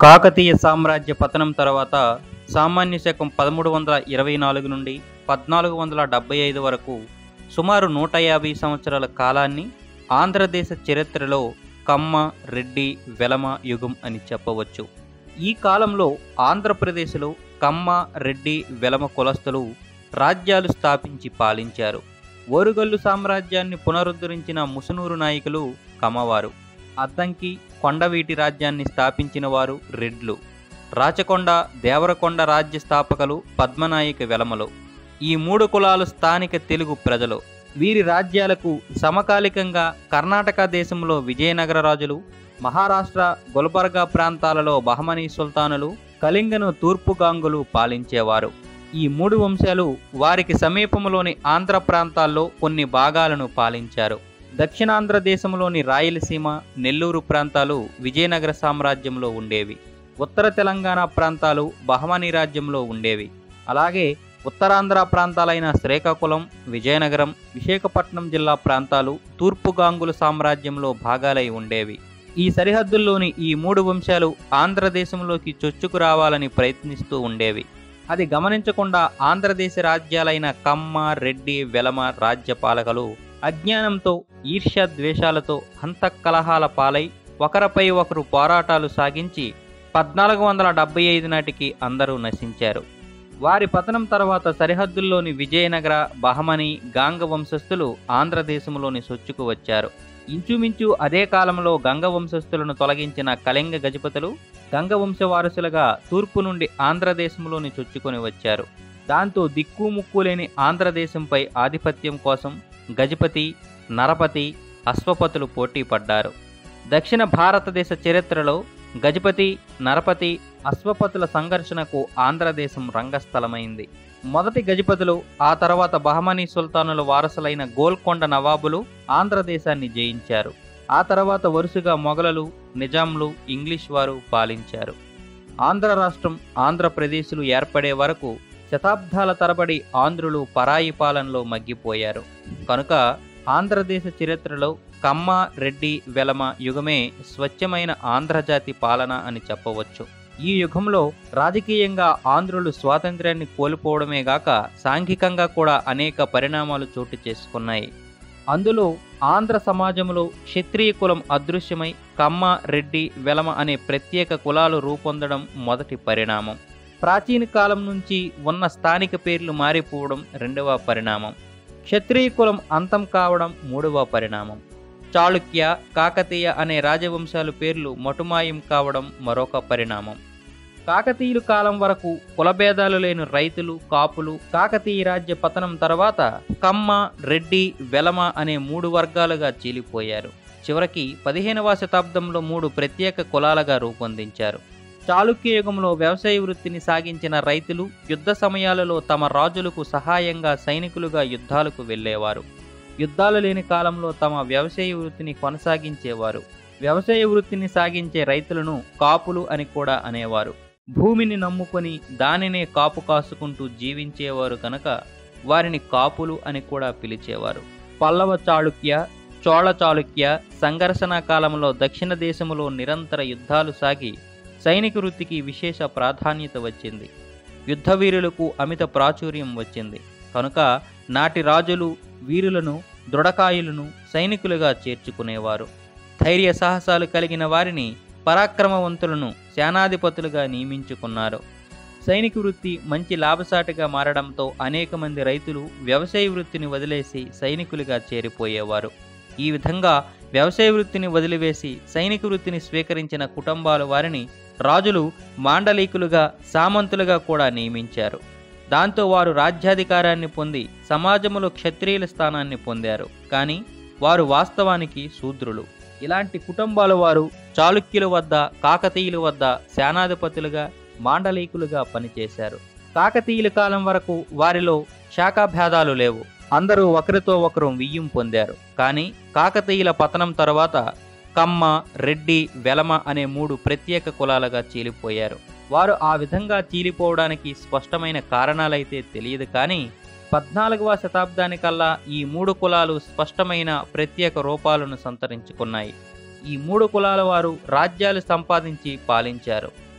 కాకతీయ సామ్రాజ్య పతనం తర్వాత సామాన్య శకం పదమూడు వందల ఇరవై నాలుగు నుండి పద్నాలుగు వందల డెబ్బై ఐదు వరకు సుమారు నూట యాభై సంవత్సరాల కాలాన్ని ఆంధ్రదేశ చరిత్రలో కమ్మ రెడ్డి వెలమ యుగం అని చెప్పవచ్చు ఈ కాలంలో ఆంధ్రప్రదేశ్లో కమ్మ రెడ్డి వెలమ కులస్తులు రాజ్యాలు స్థాపించి పాలించారు ఓరుగల్లు సామ్రాజ్యాన్ని పునరుద్ధరించిన ముసునూరు నాయకులు కమ్మవారు అద్దంకి కొండవీటి రాజ్యాన్ని స్థాపించిన వారు రెడ్లు రాచకొండ దేవరకొండ రాజ్య స్థాపకులు పద్మనాయక వెలమలు ఈ మూడు కులాలు స్థానిక తెలుగు ప్రజలు వీరి రాజ్యాలకు సమకాలికంగా కర్ణాటక దేశంలో విజయనగర రాజులు మహారాష్ట్ర గుల్బర్గా ప్రాంతాలలో బహమనీ సుల్తానులు కళింగను తూర్పు గాంగులు పాలించేవారు ఈ మూడు వంశాలు వారికి సమీపంలోని ఆంధ్ర ప్రాంతాల్లో కొన్ని భాగాలను పాలించారు దక్షిణాంధ్ర దేశంలోని రాయలసీమ నెల్లూరు ప్రాంతాలు విజయనగర సామ్రాజ్యంలో ఉండేవి ఉత్తర తెలంగాణ ప్రాంతాలు బహమనీ రాజ్యంలో ఉండేవి అలాగే ఉత్తరాంధ్ర ప్రాంతాలైన శ్రీకాకుళం విజయనగరం విశాఖపట్నం జిల్లా ప్రాంతాలు తూర్పు గాంగుల సామ్రాజ్యంలో భాగాలై ఉండేవి ఈ సరిహద్దుల్లోని ఈ మూడు వంశాలు ఆంధ్రదేశంలోకి చొచ్చుకు రావాలని ప్రయత్నిస్తూ ఉండేవి అది గమనించకుండా ఆంధ్రదేశ రాజ్యాలైన కమ్మ రెడ్డి వెలమ రాజ్య పాలకులు అజ్ఞానంతో ఈర్ష్య ద్వేషాలతో హంతకలహాల పాలై ఒకరిపై ఒకరు పోరాటాలు సాగించి పద్నాలుగు వందల డెబ్బై ఐదు నాటికి అందరూ నశించారు వారి పతనం తర్వాత సరిహద్దుల్లోని విజయనగర బహమని గాంగ వంశస్థులు ఆంధ్రదేశంలోని సొచ్చుకు వచ్చారు ఇంచుమించు అదే కాలంలో గంగ వంశస్థులను తొలగించిన కళింగ గజపతులు గంగ వంశ వారసులుగా తూర్పు నుండి ఆంధ్రదేశంలోని చొచ్చుకొని వచ్చారు దాంతో దిక్కు ముక్కు లేని ఆంధ్రదేశంపై ఆధిపత్యం కోసం గజపతి నరపతి అశ్వపతులు పోటీ పడ్డారు దక్షిణ భారతదేశ చరిత్రలో గజపతి నరపతి అశ్వపతుల సంఘర్షణకు ఆంధ్రదేశం రంగస్థలమైంది మొదటి గజపతులు ఆ తర్వాత బహమనీ సుల్తానుల వారసులైన గోల్కొండ నవాబులు ఆంధ్రదేశాన్ని జయించారు ఆ తర్వాత వరుసగా మొఘలులు నిజాంలు ఇంగ్లీష్ వారు పాలించారు ఆంధ్ర రాష్ట్రం ఆంధ్రప్రదేశ్లు ఏర్పడే వరకు శతాబ్దాల తరబడి ఆంధ్రులు పరాయి పాలనలో మగ్గిపోయారు కనుక ఆంధ్రదేశ చరిత్రలో కమ్మ రెడ్డి వెలమ యుగమే స్వచ్ఛమైన ఆంధ్రజాతి పాలన అని చెప్పవచ్చు ఈ యుగంలో రాజకీయంగా ఆంధ్రులు స్వాతంత్ర్యాన్ని కోల్పోవడమే గాక సాంఘికంగా కూడా అనేక పరిణామాలు చోటు చేసుకున్నాయి అందులో ఆంధ్ర సమాజంలో క్షత్రియ కులం అదృశ్యమై కమ్మ రెడ్డి వెలమ అనే ప్రత్యేక కులాలు రూపొందడం మొదటి పరిణామం ప్రాచీన కాలం నుంచి ఉన్న స్థానిక పేర్లు మారిపోవడం రెండవ పరిణామం క్షత్రియ కులం అంతం కావడం మూడవ పరిణామం చాళుక్య కాకతీయ అనే రాజవంశాలు పేర్లు మటుమాయం కావడం మరొక పరిణామం కాకతీయుల కాలం వరకు కులభేదాలు లేని రైతులు కాపులు కాకతీయ రాజ్య పతనం తర్వాత కమ్మ రెడ్డి వెలమ అనే మూడు వర్గాలుగా చీలిపోయారు చివరికి పదిహేనవ శతాబ్దంలో మూడు ప్రత్యేక కులాలుగా రూపొందించారు చాళుక్య యుగంలో వ్యవసాయ వృత్తిని సాగించిన రైతులు యుద్ధ సమయాలలో తమ రాజులకు సహాయంగా సైనికులుగా యుద్ధాలకు వెళ్ళేవారు యుద్ధాలు లేని కాలంలో తమ వ్యవసాయ వృత్తిని కొనసాగించేవారు వ్యవసాయ వృత్తిని సాగించే రైతులను కాపులు అని కూడా అనేవారు భూమిని నమ్ముకొని దానినే కాపు కాసుకుంటూ జీవించేవారు కనుక వారిని కాపులు అని కూడా పిలిచేవారు పల్లవ చాళుక్య చోళ చాళుక్య సంఘర్షణ కాలంలో దక్షిణ దేశములో నిరంతర యుద్ధాలు సాగి సైనిక వృత్తికి విశేష ప్రాధాన్యత వచ్చింది యుద్ధ వీరులకు అమిత ప్రాచుర్యం వచ్చింది కనుక నాటి రాజులు వీరులను దృఢకాయులను సైనికులుగా చేర్చుకునేవారు ధైర్య సాహసాలు కలిగిన వారిని పరాక్రమవంతులను సేనాధిపతులుగా నియమించుకున్నారు సైనిక వృత్తి మంచి లాభసాటిగా మారడంతో అనేక మంది రైతులు వ్యవసాయ వృత్తిని వదిలేసి సైనికులుగా చేరిపోయేవారు ఈ విధంగా వ్యవసాయ వృత్తిని వదిలివేసి సైనిక వృత్తిని స్వీకరించిన కుటుంబాల వారిని రాజులు మాండలికులుగా సామంతులుగా కూడా నియమించారు దాంతో వారు రాజ్యాధికారాన్ని పొంది సమాజంలో క్షత్రియుల స్థానాన్ని పొందారు కానీ వారు వాస్తవానికి శూద్రులు ఇలాంటి కుటుంబాల వారు చాళుక్యుల వద్ద కాకతీయుల వద్ద సేనాధిపతులుగా మాండలికులుగా పనిచేశారు కాకతీయుల కాలం వరకు వారిలో శాఖాభేదాలు లేవు అందరూ ఒకరితో ఒకరు వియ్యం పొందారు కానీ కాకతీయుల పతనం తర్వాత కమ్మ రెడ్డి వెలమ అనే మూడు ప్రత్యేక కులాలుగా చీలిపోయారు వారు ఆ విధంగా చీలిపోవడానికి స్పష్టమైన కారణాలైతే తెలియదు కానీ పద్నాలుగవ శతాబ్దానికల్లా ఈ మూడు కులాలు స్పష్టమైన ప్రత్యేక రూపాలను సంతరించుకున్నాయి ఈ మూడు కులాల వారు రాజ్యాలు సంపాదించి పాలించారు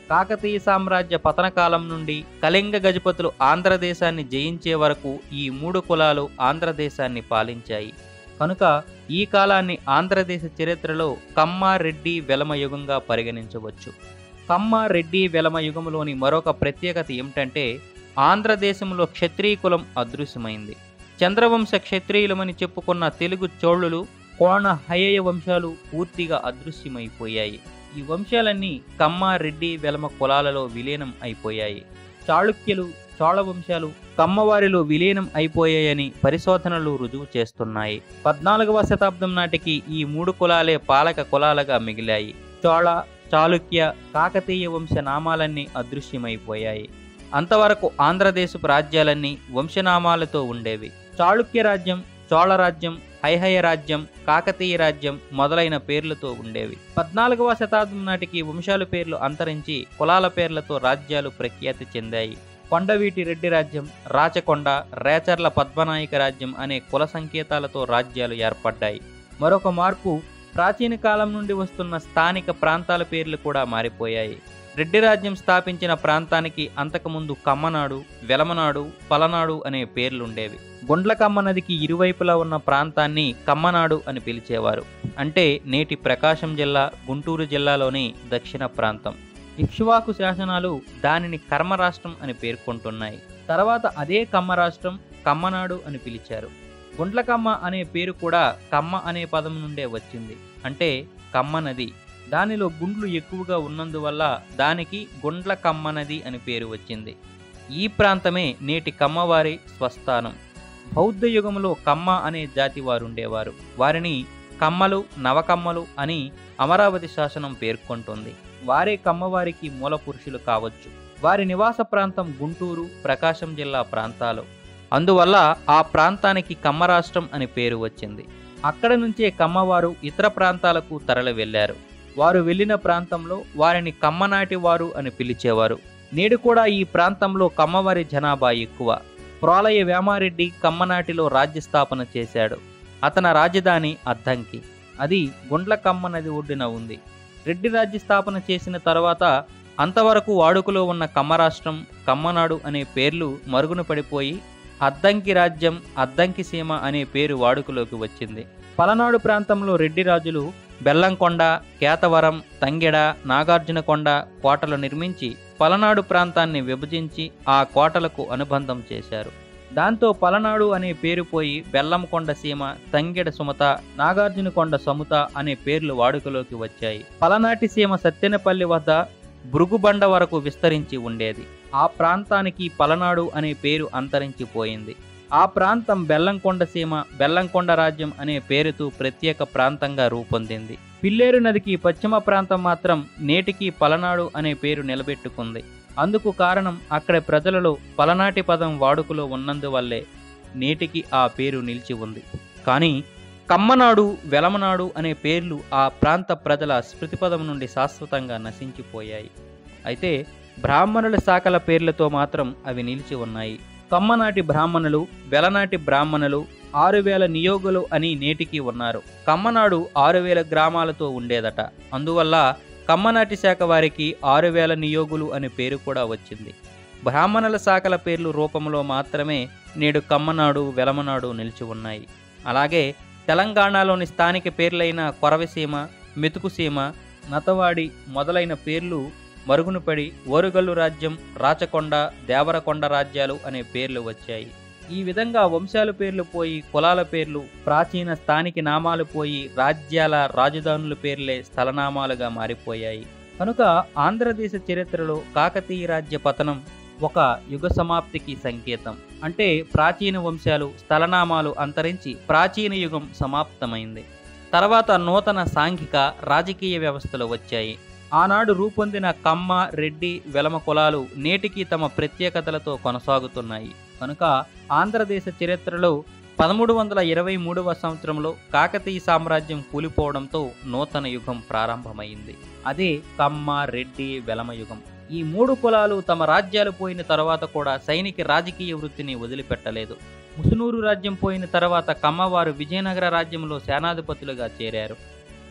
కాకతీయ సామ్రాజ్య పతన కాలం నుండి కళింగ గజపతులు ఆంధ్రదేశాన్ని జయించే వరకు ఈ మూడు కులాలు ఆంధ్రదేశాన్ని పాలించాయి కనుక ఈ కాలాన్ని ఆంధ్రదేశ చరిత్రలో కమ్మ రెడ్డి వెలమ యుగంగా పరిగణించవచ్చు కమ్మ రెడ్డి వెలమ యుగంలోని మరొక ప్రత్యేకత ఏమిటంటే ఆంధ్రదేశంలో క్షత్రియ కులం అదృశ్యమైంది చంద్రవంశ క్షత్రియులమని చెప్పుకున్న తెలుగు చోళులు కోణ హయయ వంశాలు పూర్తిగా అదృశ్యమైపోయాయి ఈ వంశాలన్నీ కమ్మ రెడ్డి వెలమ కులాలలో విలీనం అయిపోయాయి చాళుక్యులు చోళ వంశాలు కమ్మవారిలో విలీనం అయిపోయాయని పరిశోధనలు రుజువు చేస్తున్నాయి పద్నాలుగవ శతాబ్దం నాటికి ఈ మూడు కులాలే పాలక కులాలుగా మిగిలాయి చోళ చాళుక్య కాకతీయ వంశ నామాలన్నీ అదృశ్యమైపోయాయి అంతవరకు ఆంధ్రదేశపు రాజ్యాలన్నీ వంశనామాలతో ఉండేవి చాళుక్య రాజ్యం చోళ రాజ్యం హైహయ రాజ్యం కాకతీయ రాజ్యం మొదలైన పేర్లతో ఉండేవి పద్నాలుగవ శతాబ్దం నాటికి వంశాల పేర్లు అంతరించి కులాల పేర్లతో రాజ్యాలు ప్రఖ్యాతి చెందాయి కొండవీటి రెడ్డి రాజ్యం రాచకొండ రేచర్ల పద్మనాయక రాజ్యం అనే కుల సంకేతాలతో రాజ్యాలు ఏర్పడ్డాయి మరొక మార్పు ప్రాచీన కాలం నుండి వస్తున్న స్థానిక ప్రాంతాల పేర్లు కూడా మారిపోయాయి రెడ్డి రాజ్యం స్థాపించిన ప్రాంతానికి అంతకుముందు కమ్మనాడు వెలమనాడు పలనాడు అనే పేర్లుండేవి గుండ్లకమ్మ నదికి ఇరువైపులా ఉన్న ప్రాంతాన్ని కమ్మనాడు అని పిలిచేవారు అంటే నేటి ప్రకాశం జిల్లా గుంటూరు జిల్లాలోని దక్షిణ ప్రాంతం ఇక్ష్వాకు శాసనాలు దానిని కర్మ రాష్ట్రం అని పేర్కొంటున్నాయి తర్వాత అదే కమ్మ రాష్ట్రం కమ్మనాడు అని పిలిచారు గుండ్లకమ్మ అనే పేరు కూడా కమ్మ అనే పదం నుండే వచ్చింది అంటే కమ్మ నది దానిలో గుండ్లు ఎక్కువగా ఉన్నందువల్ల దానికి గుండ్ల కమ్మ నది అని పేరు వచ్చింది ఈ ప్రాంతమే నేటి కమ్మవారి స్వస్థానం బౌద్ధ యుగంలో కమ్మ అనే జాతి వారు ఉండేవారు వారిని కమ్మలు నవకమ్మలు అని అమరావతి శాసనం పేర్కొంటుంది వారే కమ్మవారికి మూల పురుషులు కావచ్చు వారి నివాస ప్రాంతం గుంటూరు ప్రకాశం జిల్లా ప్రాంతాలు అందువల్ల ఆ ప్రాంతానికి కమ్మ రాష్ట్రం అని పేరు వచ్చింది అక్కడ నుంచే కమ్మవారు ఇతర ప్రాంతాలకు తరలి వెళ్ళారు వారు వెళ్ళిన ప్రాంతంలో వారిని కమ్మనాటి వారు అని పిలిచేవారు నేడు కూడా ఈ ప్రాంతంలో కమ్మవారి జనాభా ఎక్కువ ప్రోలయ వేమారెడ్డి కమ్మనాటిలో రాజ్య స్థాపన చేశాడు అతని రాజధాని అద్దంకి అది గుండ్లకమ్మ నది ఒడ్డున ఉంది రెడ్డి రాజ్య స్థాపన చేసిన తర్వాత అంతవరకు వాడుకలో ఉన్న కమ్మరాష్ట్రం కమ్మనాడు అనే పేర్లు మరుగున పడిపోయి అద్దంకి రాజ్యం అద్దంకి సీమ అనే పేరు వాడుకలోకి వచ్చింది పలనాడు ప్రాంతంలో రెడ్డి రాజులు బెల్లంకొండ కేతవరం తంగెడ నాగార్జునకొండ కోటలు నిర్మించి పలనాడు ప్రాంతాన్ని విభజించి ఆ కోటలకు అనుబంధం చేశారు దాంతో పలనాడు అనే పేరు పోయి బెల్లంకొండ సీమ తంగెడ సుమత నాగార్జునకొండ సముత అనే పేర్లు వాడుకలోకి వచ్చాయి పలనాటి సీమ సత్తెనపల్లి వద్ద భృగుబండ వరకు విస్తరించి ఉండేది ఆ ప్రాంతానికి పలనాడు అనే పేరు అంతరించిపోయింది ఆ ప్రాంతం బెల్లంకొండ సీమ బెల్లంకొండ రాజ్యం అనే పేరుతో ప్రత్యేక ప్రాంతంగా రూపొందింది పిల్లేరు నదికి పశ్చిమ ప్రాంతం మాత్రం నేటికి పలనాడు అనే పేరు నిలబెట్టుకుంది అందుకు కారణం అక్కడ ప్రజలలో పలనాటి పదం వాడుకలో ఉన్నందువల్లే నేటికి ఆ పేరు నిలిచి ఉంది కానీ కమ్మనాడు వెలమనాడు అనే పేర్లు ఆ ప్రాంత ప్రజల స్మృతిపదం నుండి శాశ్వతంగా నశించిపోయాయి అయితే బ్రాహ్మణుల శాఖల పేర్లతో మాత్రం అవి నిలిచి ఉన్నాయి కమ్మనాటి బ్రాహ్మణులు వెలనాటి బ్రాహ్మణులు ఆరు వేల నియోగులు అని నేటికి ఉన్నారు కమ్మనాడు ఆరు వేల గ్రామాలతో ఉండేదట అందువల్ల కమ్మనాటి శాఖ వారికి ఆరు వేల నియోగులు అనే పేరు కూడా వచ్చింది బ్రాహ్మణుల శాఖల పేర్లు రూపంలో మాత్రమే నేడు కమ్మనాడు వెలమనాడు నిలిచి ఉన్నాయి అలాగే తెలంగాణలోని స్థానిక పేర్లైన కొరవసీమ మెతుకుసీమ నతవాడి మొదలైన పేర్లు మరుగునపడి ఓరుగల్లు రాజ్యం రాచకొండ దేవరకొండ రాజ్యాలు అనే పేర్లు వచ్చాయి ఈ విధంగా వంశాల పేర్లు పోయి కులాల పేర్లు ప్రాచీన స్థానిక నామాలు పోయి రాజ్యాల రాజధానుల పేర్లే స్థలనామాలుగా మారిపోయాయి కనుక ఆంధ్రదేశ చరిత్రలో కాకతీయ రాజ్య పతనం ఒక యుగ సమాప్తికి సంకేతం అంటే ప్రాచీన వంశాలు స్థలనామాలు అంతరించి ప్రాచీన యుగం సమాప్తమైంది తర్వాత నూతన సాంఘిక రాజకీయ వ్యవస్థలు వచ్చాయి ఆనాడు రూపొందిన కమ్మ రెడ్డి వెలమ కులాలు నేటికి తమ ప్రత్యేకతలతో కొనసాగుతున్నాయి కనుక ఆంధ్రదేశ చరిత్రలో పదమూడు వందల ఇరవై మూడవ సంవత్సరంలో కాకతీయ సామ్రాజ్యం కూలిపోవడంతో నూతన యుగం ప్రారంభమైంది అదే కమ్మ రెడ్డి వెలమ యుగం ఈ మూడు కులాలు తమ రాజ్యాలు పోయిన తర్వాత కూడా సైనిక రాజకీయ వృత్తిని వదిలిపెట్టలేదు ముసునూరు రాజ్యం పోయిన తర్వాత కమ్మవారు విజయనగర రాజ్యంలో సేనాధిపతులుగా చేరారు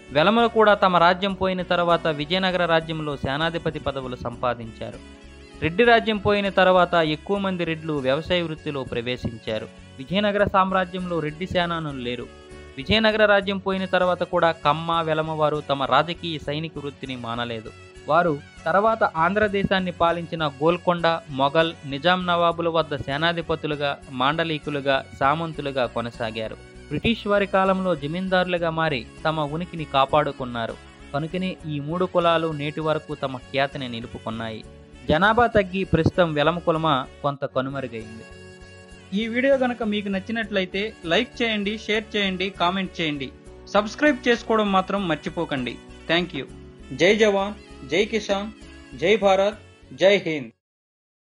వెలమలు కూడా తమ రాజ్యం పోయిన తర్వాత విజయనగర రాజ్యంలో సేనాధిపతి పదవులు సంపాదించారు రెడ్డి రాజ్యం పోయిన తర్వాత ఎక్కువ మంది రెడ్లు వ్యవసాయ వృత్తిలో ప్రవేశించారు విజయనగర సామ్రాజ్యంలో రెడ్డి సేనానులు లేరు విజయనగర రాజ్యం పోయిన తర్వాత కూడా కమ్మ వెలమ వారు తమ రాజకీయ సైనిక వృత్తిని మానలేదు వారు తర్వాత ఆంధ్రదేశాన్ని పాలించిన గోల్కొండ మొఘల్ నిజాం నవాబుల వద్ద సేనాధిపతులుగా మాండలీకులుగా సామంతులుగా కొనసాగారు బ్రిటిష్ వారి కాలంలో జమీందారులుగా మారి తమ ఉనికిని కాపాడుకున్నారు కనుకనే ఈ మూడు కులాలు నేటి వరకు తమ ఖ్యాతిని నిలుపుకున్నాయి జనాభా తగ్గి ప్రస్తుతం వెలమ కులమ కొంత కనుమరుగైంది ఈ వీడియో కనుక మీకు నచ్చినట్లయితే లైక్ చేయండి షేర్ చేయండి కామెంట్ చేయండి సబ్స్క్రైబ్ చేసుకోవడం మాత్రం మర్చిపోకండి థ్యాంక్ యూ జై జవాన్ జై కిసాన్ జై భారత్ జై హింద్